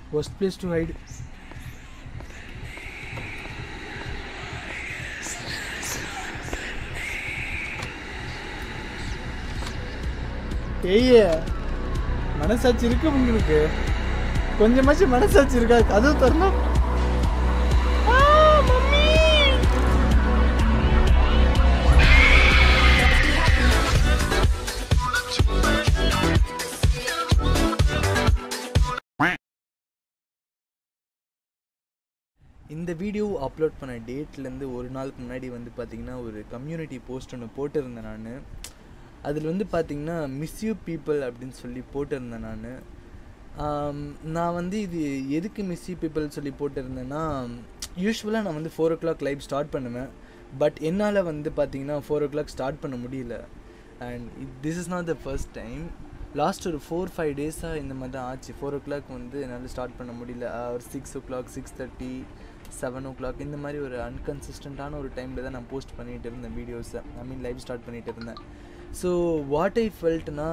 worst place to hide ஏய்ய மனசாட்சி இருக்கு உங்களுக்கு கொஞ்சமாச்சும் மனசாட்சி இருக்கா கதவு தரணும் இந்த வீடியோ அப்லோட் பண்ண டேட்லேருந்து ஒரு நாளுக்கு முன்னாடி வந்து பார்த்தீங்கன்னா ஒரு கம்யூனிட்டி போஸ்ட் ஒன்று போட்டிருந்தேன் நான் அதில் வந்து பார்த்தீங்கன்னா மிஸ் யூ பீப்புள் அப்படின்னு சொல்லி போட்டிருந்தேன் நான் நான் வந்து இது எதுக்கு மிஸ் யூ பீப்புள் சொல்லி போட்டிருந்தேன்னா யூஸ்வலாக நான் வந்து four o'clock live start பண்ணுவேன் பட் என்னால் வந்து பார்த்தீங்கன்னா ஃபோர் ஓ கிளாக் ஸ்டார்ட் பண்ண முடியல and this is not the first time last ஒரு ஃபோர் ஃபைவ் டேஸாக இந்த மாதிரி தான் ஆச்சு ஃபோர் ஓ கிளாக் வந்து என்னால் ஸ்டார்ட் பண்ண முடியல ஒரு six o'clock six thirty seven o'clock இந்த மாதிரி ஒரு அன்கன்சிஸ்டண்ட்டான ஒரு டைமில் தான் நான் போஸ்ட் பண்ணிகிட்டு இருந்தேன் வீடியோஸை ஐ மீன் லைவ் ஸ்டார்ட் பண்ணிகிட்டு இருந்தேன் ஸோ வாட் ஐ ஃபெல்ட்னா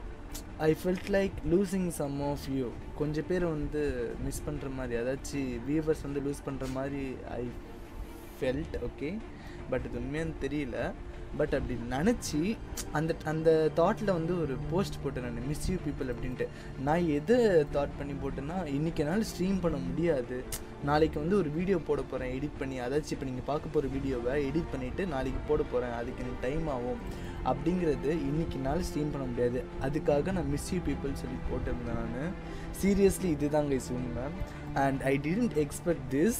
I felt like losing some of you கொஞ்சம் பேர் வந்து மிஸ் பண்ணுற மாதிரி அதாச்சும் வியூவர்ஸ் வந்து லூஸ் பண்ணுற மாதிரி ஐ ஃபெல்ட் ஓகே பட் இது உண்மையான்னு தெரியல பட் அப்படி நினச்சி அந்த அந்த தாட்டில் வந்து ஒரு போஸ்ட் போட்டேன் நான் மிஸ் யூ பீப்புள் அப்படின்ட்டு நான் எதை தாட் பண்ணி போட்டேன்னா இன்றைக்கி என்னால் ஸ்ட்ரீம் பண்ண முடியாது நாளைக்கு வந்து ஒரு வீடியோ போட போகிறேன் எடிட் பண்ணி அதாச்சும் இப்போ நீங்கள் பார்க்க போகிற வீடியோவை எடிட் பண்ணிவிட்டு நாளைக்கு போட போகிறேன் அதுக்கு எனக்கு டைம் ஆகும் அப்படிங்கிறது இன்றைக்கி நாள் ஸ்ட்ரீம் பண்ண முடியாது அதுக்காக நான் மிஸ் யூ பீப்புள் சொல்லி போட்டிருந்தேன் நான் சீரியஸ்லி இதுதான் கைஸ் உண்மை and I didn't expect this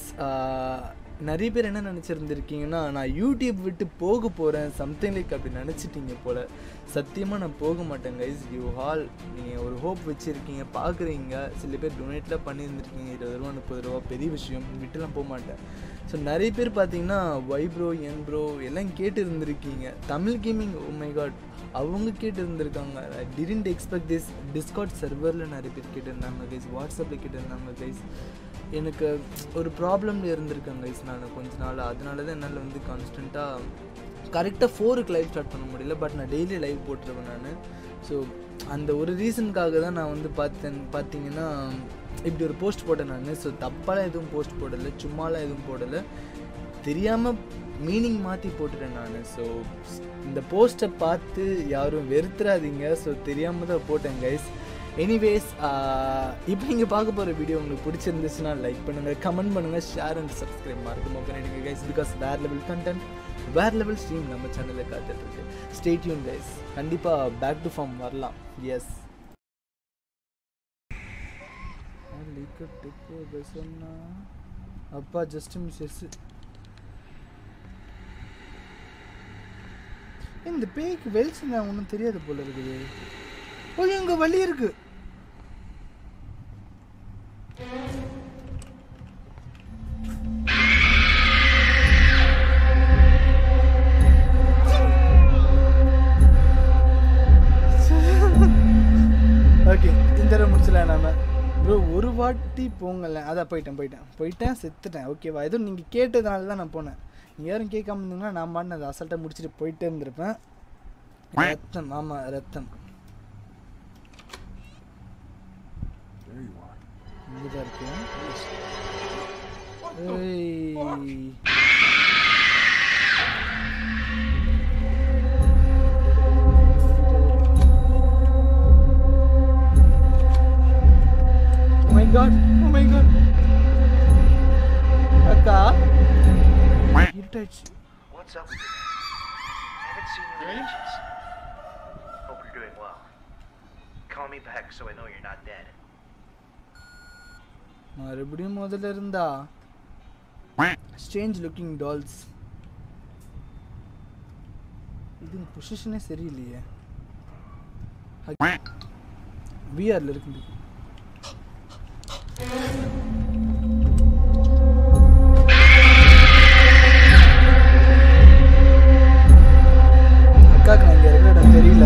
நிறைய பேர் என்ன நினச்சிருந்துருக்கீங்கன்னா நான் யூடியூப் விட்டு போக போகிறேன் சம்திங் லைக் அப்படி நினச்சிட்டீங்க போல் சத்தியமாக நான் போக மாட்டேன் கைஸ் யூ ஹால் நீங்கள் ஒரு ஹோப் வச்சுருக்கீங்க பார்க்குறீங்க சில பேர் டொனேட்லாம் பண்ணியிருந்துருக்கீங்க இருபது ரூபா முப்பது ரூபா பெரிய விஷயம் விட்டுலாம் போக மாட்டேன் ஸோ நிறைய பேர் பார்த்தீங்கன்னா ஒய் ப்ரோ என் ப்ரோ எல்லாம் கேட்டு இருந்திருக்கீங்க Tamil gaming oh my god அவங்க கேட்டு இருந்திருக்காங்க I didn't expect this Discord சர்வரில் நிறைய பேர் கேட்டிருந்தாங்க கைஸ் வாட்ஸ்அப்பில் கேட்டிருந்தாங்க கைஸ் எனக்கு ஒரு ப்ராப்ளமில் இருந்திருக்கேன் கைஸ் நான் கொஞ்ச நாள் அதனால தான் என்னால் வந்து கான்ஸ்டண்ட்டாக கரெக்டாக ஃபோருக்கு லைவ் ஸ்டார்ட் பண்ண முடியல பட் நான் டெய்லி லைவ் போட்டுருவேன் நான் ஸோ அந்த ஒரு ரீசனுக்காக தான் நான் வந்து பார்த்தேன் பார்த்தீங்கன்னா இப்படி ஒரு போஸ்ட் போட்டேன் நான் ஸோ தப்பாலாம் எதுவும் போஸ்ட் போடலை சும்மாலாம் எதுவும் போடலை தெரியாமல் மீனிங் மாற்றி போட்டுட்டேன் நான் ஸோ இந்த போஸ்ட்டை பார்த்து யாரும் வெறுத்துறாதீங்க ஸோ தெரியாமல் தான் போட்டேன் கைஸ் எனிவேஸ் இப்போ நீங்கள் பார்க்க போகிற வீடியோ உங்களுக்கு பிடிச்சிருந்துச்சுன்னா லைக் பண்ணுங்கள் கமெண்ட் பண்ணுங்கள் ஷேர் அண்ட் சப்ஸ்கிரைப் மறக்காம பண்ணிடுங்க கைஸ் பிகாஸ் வேறு லெவல் கண்டென்ட் வேறு லெவல் ஸ்ட்ரீம் நம்ம சேனலில் காத்துட்ருக்கு ஸ்டேட்யூன் கைஸ் கண்டிப்பாக பேக் டு ஃபார்ம் வரலாம் எஸ் அப்பா ஜஸ்ட் மிஸ் எஸ் இந்த பேய்க்கு வெல்ஸ் நான் ஒன்றும் தெரியாது போல இருக்குது ஓ இங்க வழி இருக்கு ஓகே இந்த தடவை முடிச்சலாம் நாம ப்ரோ ஒரு வாட்டி போங்கல அதான் போயிட்டேன் போயிட்டேன் போயிட்டேன் செத்துட்டேன் ஓகேவா எதுவும் நீங்கள் கேட்டதுனால தான் நான் போனேன் நீங்கள் யாரும் கேட்காம இருந்தீங்கன்னா நான் பாட்டு அதை அசல்ட்டாக முடிச்சுட்டு போயிட்டே இருந்திருப்பேன் ரத்தம் ஆமாம் ரத்தம் There you are. இங்கே தான் இருக்கு ஏய். Oh my god, oh my god. அக்கா இருட்டாச்சு What's up with you? Haven't seen you in ages. Hope you're doing well. Call me back so I know you're not dead. மறுபடியும் முதல்ல இருந்தா strange looking dolls இது பொசிஷனே சரியில்லையே விஆர்ல இருக்குது அக்காக்கு நான் இங்க இருக்கிற இடம் தெரியல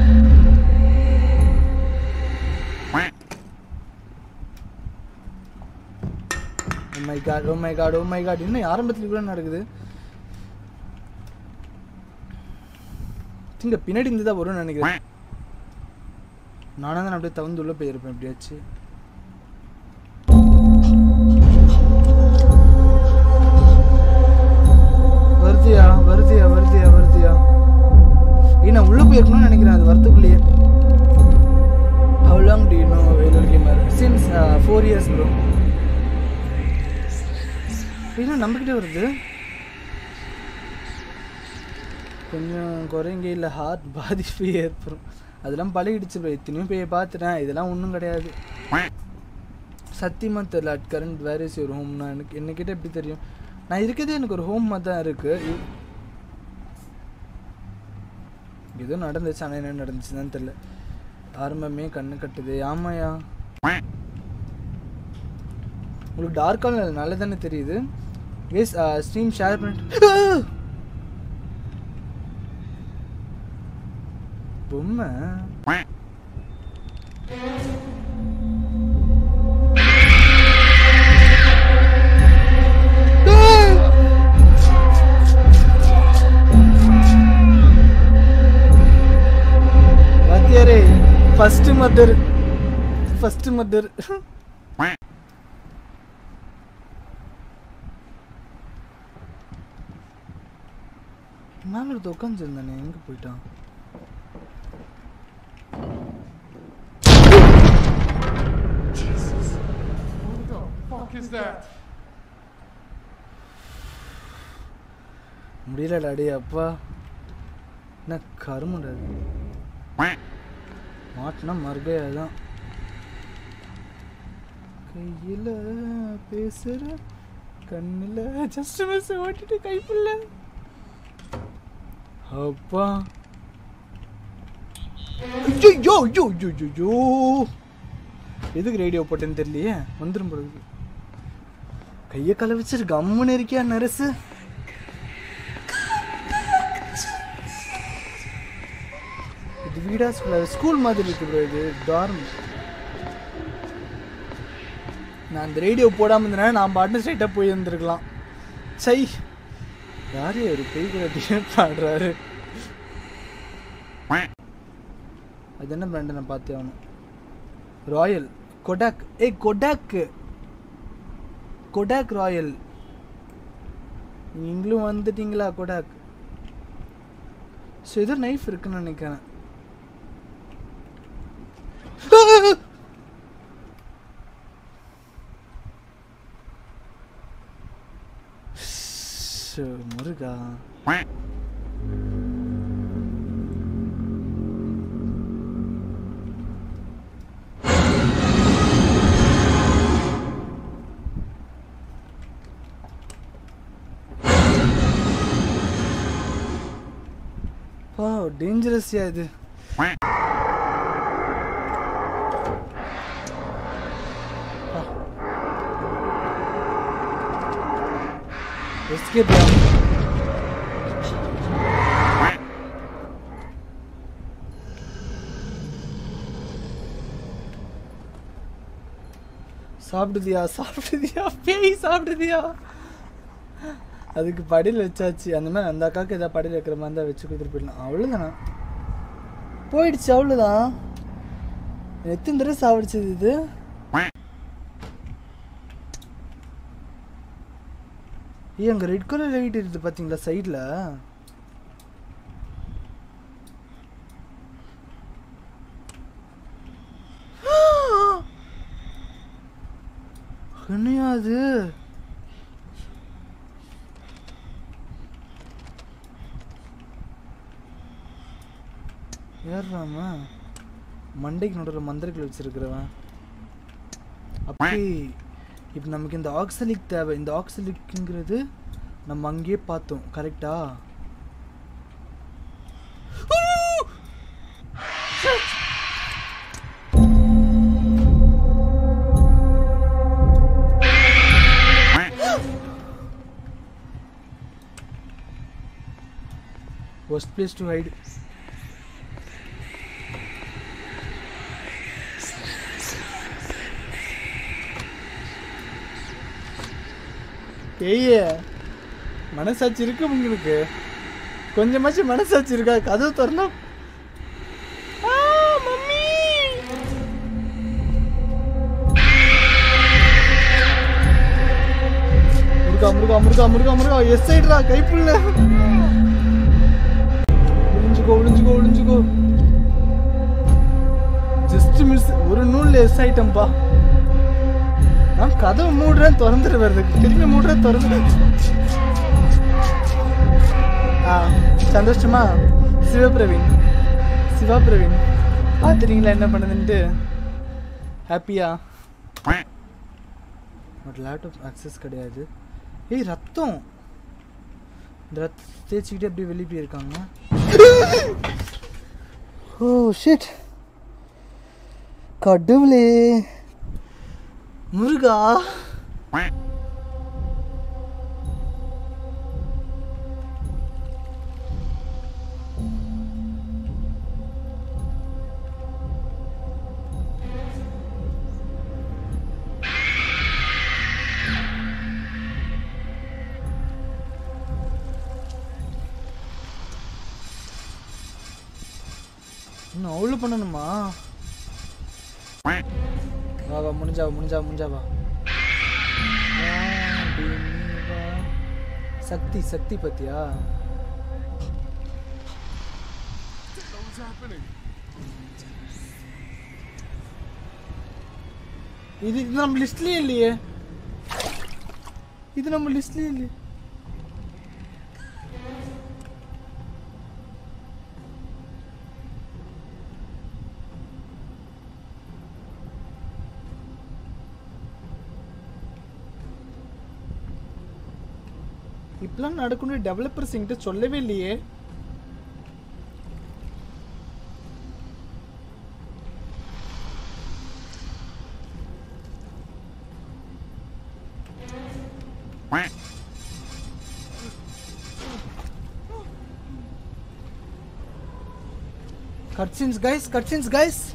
oh my god oh my god oh my god இன்னும் ஆரம்பத்துல கூட நடக்குது இங்க பின்னாடி இருந்து தான் வரும்னு நினைக்கிறேன் நானும் தான் அப்படியே தகுந்து உள்ள போயிருப்பேன் எப்படியாச்சு வருதியா வருதியா வருதியா வருதியா ஏய் நான் உள்ள போயிருக்கணும்னு நினைக்கிறேன் அது வரத்துக்குள்ளேயே How long do you know Vellore gamer since four years bro என்ன நம்மக்கிட்டே வருது கொஞ்சம் குறைங்க இல்லை ஹார்ட் பாதிப்பு ஏற்படும் அதெல்லாம் பழகிடுச்சு ப்ரோ எத்தனையோ போய் பார்த்துட்டேன் இதெல்லாம் ஒன்றும் கிடையாது சத்தியமாக தெரில at current where is your ஹோம்னா எனக்கு என்னக்கிட்ட எப்படி தெரியும் நான் இருக்கிறதே எனக்கு ஒரு ஹோம் மாதிரி தான் இருக்குது ஏதோ நடந்துச்சு ஆனால் என்ன நடந்துச்சுன்னு தெரில ஆரம்பமே கண்ணு கட்டுது ஆமாயா உங்களுக்கு டார்க்காக நல்லா தானே தெரியுது எஸ் ஸ்ட்ரீம் ஷேர் பண்ணிட்டு பொம்மை வாத்தியாரே ஃபர்ஸ்ட் மதர் ஃபர்ஸ்ட் மதர் மேல ஒருத்த உட்காந்துருந்தானே எங்க போயிட்டான் What the fuck is that? முடியலடா டேய் அப்பா என்ன கருமுடா இது. மாட்டினா மறுகையா தான் கையில் பேசுற கண்ணில் ஜஸ்ட் மிஸ் ஓட்டிட்டு கைப்புள்ள அப்பா ஐயோ யோ யோ யோ யோ யோ எதுக்கு ரேடியோ போட்டேன்னு தெரியலையே வந்துடும் பொழுது கையை கலை வச்சிரு கம்முன்னு இருக்கியா நரசு இது வீடா ஸ்கூல் ஸ்கூல் மாதிரி இருக்கு ப்ரோ இது டார்ம் நான் அந்த ரேடியோ போடாமல் இருந்தேன்னா நான் பாட்டு ஸ்ட்ரைட்டாக போய் இருந்திருக்கலாம் சை யாரு ஒரு பெய் கூட டிஷர்ட் பாடுறாரு அது என்ன பிராண்டு நான் பார்த்தே ஆகணும் ராயல் கொடாக் ஏய் கொடாக் கொடாக் ராயல் நீங்களும் வந்துட்டீங்களா கொடாக் ஸோ ஏதோ நைஃப் இருக்குன்னு நினைக்கிறேன் ஷோ, முருகா பா டேஞ்சரஸ்யா இது எஸ்கேப் சாப்பிடுதியா சாப்பிடுதியா பேய் சாப்பிடுதியா அதுக்கு படியில் வச்சாச்சு அந்த மாதிரி அந்த அக்காவுக்கு ஏதாவது படியில் வைக்கிற மாதிரி தான் வச்சு கொடுத்துட்டு போயிடலாம் அவ்வளோதானா போயிடுச்சு அவ்வளோதான் எத்தனை தடவை சாப்பிடுச்சது இது ஏய் அங்கே ரெட் கலர் லைட் இருக்குது பார்த்தீங்களா சைடில் என்னையா அது ஏறாம மண்டைக்கு நடுவில் மந்திரங்கள் வச்சிருக்கிறவன் அப்படி இப்போ நமக்கு இந்த ஆக்சலிக் தேவை இந்த ஆக்சலிக்ங்கிறது நம்ம அங்கேயே பார்த்தோம் கரெக்டா worst place to hide ஏய்ய மனசாட்சி இருக்கு உங்களுக்கு கொஞ்சமாச்சும் மனசாட்சி இருக்கா கதவு திறந்தா ஆ, மம்மி முருகா முருகா முருகா முருகா முருகா எஸ் சைடுடா கைப்புள்ள ஒளிஞ்சுக்கோ ஒளிஞ்சுக்கோ ஒளிஞ்சுக்கோ ஜஸ்ட் மிஸ் ஒரு நூல்ல எஸ் ஐட்டம்பா நான் கதவு மூடுறேன் திறந்துட்டு வருது திரும்பி மூடுறேன் திறந்து ஆ சந்தோஷமா சிவபிரவீன் சிவா பிரவீன் பார்த்துறீங்களா என்ன பண்ணுதுன்ட்டு ஹாப்பியா பட் லேப்டாப் அக்சஸ் கிடையாது ஏய் ரத்தம் இந்த ரத்தம் தேய்ச்சிக்கிட்டே அப்படியே வெளியே போயிருக்காங்க ஓ ஷிட் கடவுளே முருகா இன்னும் அவ்வளோ பண்ணணுமா வா வா முடிஞ்சா முடிஞ்சா முடிஞ்சா வா வா, பின்னி வா. சக்தி சக்தி பத்தியா What's happening? இது இது நம்ம லிஸ்ட்லயே இல்லையே இது நம்ம லிஸ்ட்லயே இல்லையே இப்பெல்லாம் நடக்கணும் டெவலப்பர்ஸ் என்கிட்ட சொல்லவே இல்லையே Cutscenes, guys. Cutscenes, guys.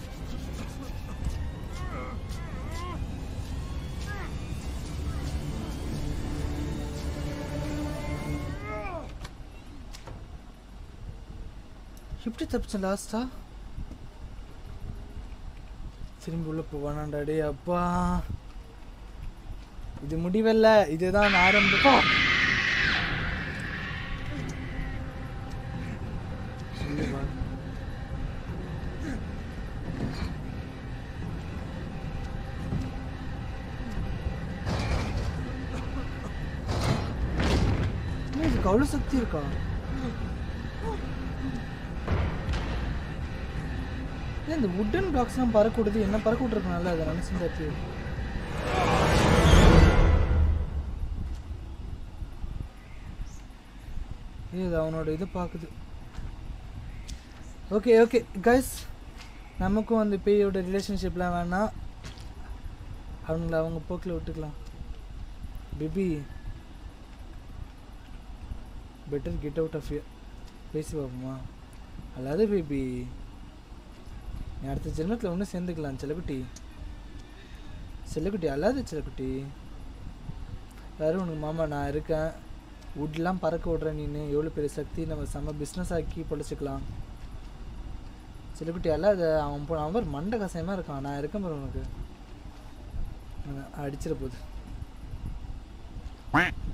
எப்படி தப்பிச்சேன் லாஸ்டா திரும்பி உள்ள போவானாண்டா டே அப்பா இது முடிவல்ல இதுதான் ஆரம்பம் சொல்லு வா. என்ன இதுக்கு அவ்வளோ சக்தி இருக்கா ஏன் இந்த வுட்டன் பிளாக்ஸ்லாம் பறக்க விடுது என்ன பறக்க விட்ருக்கனால அதை நினச்சி தப்பி இது அவனோட இது பார்க்குது ஓகே ஓகே கைஸ் நமக்கும் அந்த பேயோட ரிலேஷன்ஷிப்லாம் வேணாம் அவங்கள அவங்க போக்கில் விட்டுக்கலாம் baby better get out of பேசி பார்ப்போமா அல்லாத பேபி நீ அடுத்த ஜென்மத்தில் ஒன்று சேர்ந்துக்கலாம் செல்லக்குட்டி செல்லக்குட்டி அல்லாத செல்லக்குட்டி யாரும் உனக்கு மாமா நான் இருக்கேன் வுட்லாம் பறக்க விட்றேன் நீனு எவ்வளோ பெரிய சக்தி நம்ம செம்ம பிஸ்னஸ் ஆக்கி பொழைச்சிக்கலாம் செல்லக்குட்டி அல்லாத அவன் போ அவன் பாரு மண்டை கசாயமாக இருக்கான் நான் இருக்கேன் பாரு உனக்கு அடிச்சிட போகுது